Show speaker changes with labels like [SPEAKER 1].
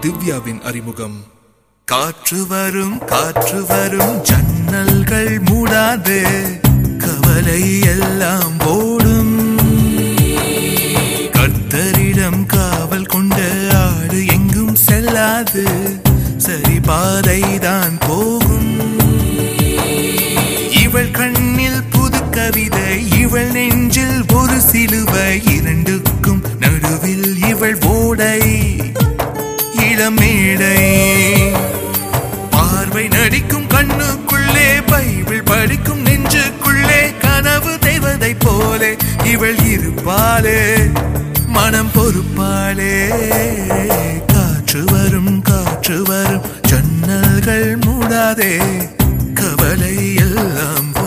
[SPEAKER 1] திவ்யாவின் அறிமுகம் காற்று வரும் காற்று வரும் ஜன்னல்கள் மூடாது கவலை எல்லாம் ஓடும் கர்த்தரிடம் காவல் கொண்ட ஆடு எங்கும் செல்லாது சரி பாதைதான் போகும் இவள் கண்ணில் புது கவிதை இவள் நெஞ்சில் ஒரு சிலுவை இரண்டுக்கும் நடுவில் இவள் ஓடை இளமேடை பார்வை நடிக்கும் கண்ணுக்குள்ளே பைபிள் படிக்கும் நெஞ்சுக்குள்ளே கனவு தெய்வதை போலே இவள் இருப்பாளே மனம் பொறுப்பாளே காற்று வரும் காற்று வரும் ஜன்னல்கள் மூடாதே கவலை எல்லாம்